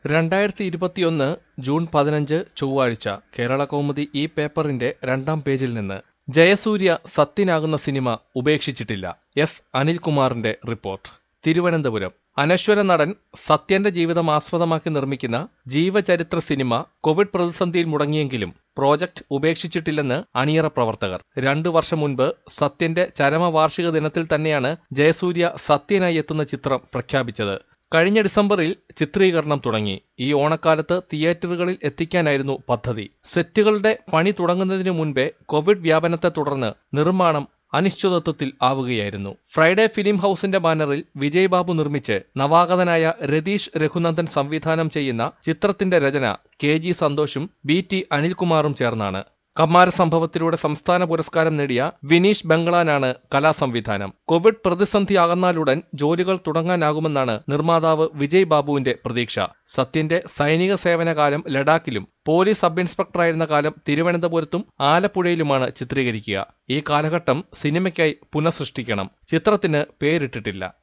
രണ്ടായിരത്തി ഇരുപത്തിയൊന്ന് ജൂൺ പതിനഞ്ച് ചൊവ്വാഴ്ച കേരള കൗമുദി ഈ പേപ്പറിന്റെ രണ്ടാം പേജിൽ നിന്ന് ജയസൂര്യ സത്യനാകുന്ന സിനിമ ഉപേക്ഷിച്ചിട്ടില്ല എസ് അനിൽകുമാറിന്റെ റിപ്പോർട്ട് തിരുവനന്തപുരം അനശ്വര നടൻ സത്യന്റെ ജീവിതം ആസ്പദമാക്കി നിർമ്മിക്കുന്ന ജീവചരിത്ര സിനിമ കോവിഡ് പ്രതിസന്ധിയിൽ മുടങ്ങിയെങ്കിലും പ്രോജക്ട് ഉപേക്ഷിച്ചിട്ടില്ലെന്ന് അണിയറ പ്രവർത്തകർ രണ്ടു വർഷം മുൻപ് സത്യന്റെ ചരമവാർഷിക ദിനത്തിൽ തന്നെയാണ് ജയസൂര്യ സത്യനായി എത്തുന്ന ചിത്രം പ്രഖ്യാപിച്ചത് കഴിഞ്ഞ ഡിസംബറിൽ ചിത്രീകരണം തുടങ്ങി ഈ ഓണക്കാലത്ത് തിയേറ്ററുകളിൽ എത്തിക്കാനായിരുന്നു പദ്ധതി സെറ്റുകളുടെ പണി തുടങ്ങുന്നതിനു മുൻപേ കോവിഡ് വ്യാപനത്തെ തുടർന്ന് നിർമ്മാണം അനിശ്ചിതത്വത്തിൽ ആവുകയായിരുന്നു ഫ്രൈഡേ ഫിലിം ഹൌസിന്റെ ബാനറിൽ വിജയ് ബാബു നിർമ്മിച്ച് നവാഗതനായ രതീഷ് രഘുനന്ദൻ സംവിധാനം ചെയ്യുന്ന ചിത്രത്തിന്റെ രചന കെ ജി സന്തോഷും ബി ടി അനിൽകുമാറും ചേർന്നാണ് കമ്മാര സംഭവത്തിലൂടെ സംസ്ഥാന പുരസ്കാരം നേടിയ വിനീഷ് ബംഗ്ലാനാണ് കലാസംവിധാനം കോവിഡ് പ്രതിസന്ധി അകന്നാലുടൻ ജോലികൾ തുടങ്ങാനാകുമെന്നാണ് നിർമ്മാതാവ് വിജയ് ബാബുവിന്റെ പ്രതീക്ഷ സത്യന്റെ സൈനിക സേവനകാലം ലഡാക്കിലും പോലീസ് സബ് ഇൻസ്പെക്ടറായിരുന്ന കാലം തിരുവനന്തപുരത്തും ആലപ്പുഴയിലുമാണ് ചിത്രീകരിക്കുക ഈ കാലഘട്ടം സിനിമയ്ക്കായി പുനഃസൃഷ്ടിക്കണം ചിത്രത്തിന് പേരിട്ടിട്ടില്ല